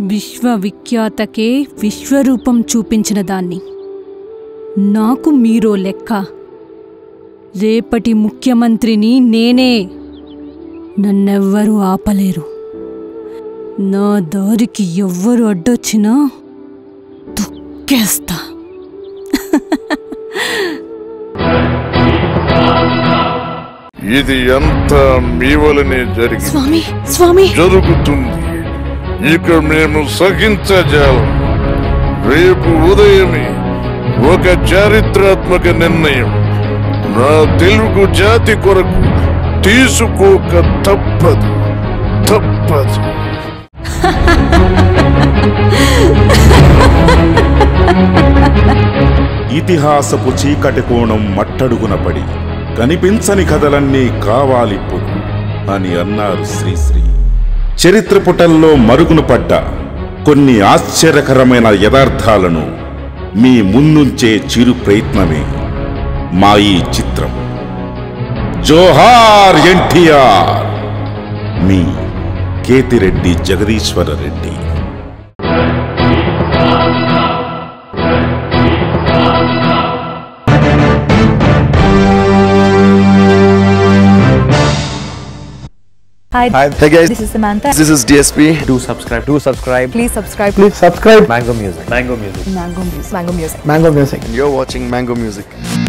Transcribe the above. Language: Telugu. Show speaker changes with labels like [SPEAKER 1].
[SPEAKER 1] విశ్వవిఖ్యాతకే విశ్వరూపం చూపించిన దాన్ని నాకు మీరో లెక్క రేపటి ముఖ్యమంత్రిని నేనే నన్నెవ్వరూ ఆపలేరు నా దారికి ఎవ్వరు అడ్డొచ్చినా తొక్కేస్తా
[SPEAKER 2] ఇది అంతా మీ వలనే జరిగి
[SPEAKER 1] స్వామి స్వామి
[SPEAKER 2] జరుగుతుంది ఇక మేము సహించజాలం రేపు ఉదయమే ఒక చారిత్రాత్మక నిర్ణయం నా తెలుగు జాతి కొరకు తీసుకోక తప్పదు తప్పదు
[SPEAKER 3] ఇతిహాసపు చీకటి కోణం మట్టడుగున పడి కనిపించని కథలన్నీ కావాలిప్పుడు అని అన్నారు శ్రీశ్రీ చరిత్ర పుటల్లో మరుగున పడ్డ కొన్ని ఆశ్చర్యకరమైన యథార్థాలను మీ ముందుంచే చిరు ప్రయత్నమే మా ఈ చిత్రం జోహార్ ఎన్టీఆర్ మీ కేతిరెడ్డి జగదీశ్వర Reddy
[SPEAKER 4] Hi.
[SPEAKER 5] Hey guys,
[SPEAKER 4] This is Samantha.
[SPEAKER 5] this is DSP.
[SPEAKER 6] do subscribe do subscribe
[SPEAKER 4] Please subscribe.
[SPEAKER 6] please subscribe mango music mango music
[SPEAKER 4] Mango Music. Mango Music.
[SPEAKER 6] mango music
[SPEAKER 5] You're watching Mango Music.